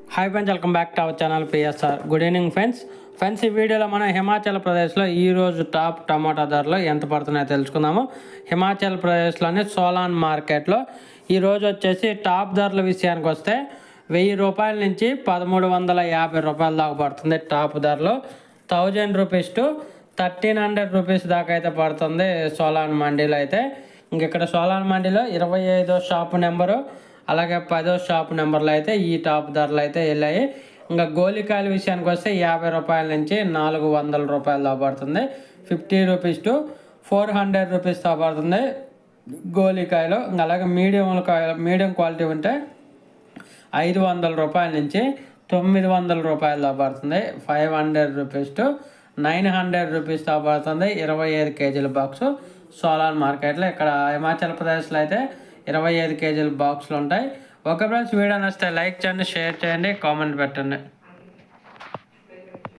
hi friends welcome back to our channel PSR good evening friends friends ఈ వీడియోలో మనం హిమాచల్ ప్రదేశ్లో ఈ రోజు టాప్ టమాటా ధరలు ఎంత పడుతున్నాయో తెలుసుకుందాము హిమాచల్ ప్రదేశ్లోని సోలాన్ మార్కెట్లో ఈ రోజు వచ్చేసి టాప్ ధరల విషయానికి వస్తే వెయ్యి రూపాయల నుంచి పదమూడు వందల యాభై రూపాయల దాకా పడుతుంది టాప్ ధరలు thousand rupees to thirteen hundred rupees దాకా అయితే పడుతుంది సోలాన్ మండీలో అయితే ఇంక ఇక్కడ సోలాన్ మండీలో ఇరవై ఐదో షాప్ నెంబరు అలాగే పదో షాప్ నెంబర్లు అయితే ఈ టాప్ ధరలు అయితే వెళ్ళాయి ఇంకా గోలికాయల విషయానికి వస్తే యాభై రూపాయల నుంచి నాలుగు వందల రూపాయలు దాకా పడుతుంది fifty rupees to four hundred rupees దాకా పడుతుంది గోలికాయలు ఇంకా అలాగే మీడియం కాయలు మీడియం క్వాలిటీ ఉంటే ఐదు వందల రూపాయల నుంచి తొమ్మిది వందల రూపాయలు దాకా పడుతుంది five hundred rupees to nine hundred rupees దాకా పడుతుంది ఇరవై ఐదు కేజీల బాక్స్ సోలార్ మార్కెట్లో ఇక్కడ హిమాచల్ ప్రదేశ్లో అయితే ఇరవై ఐదు కేజీల బాక్సులు ఉంటాయి ఒక ఫ్రెండ్స్ వీడియో నచ్చితే లైక్ చేయండి షేర్ చేయండి కామెంట్ పెట్టండి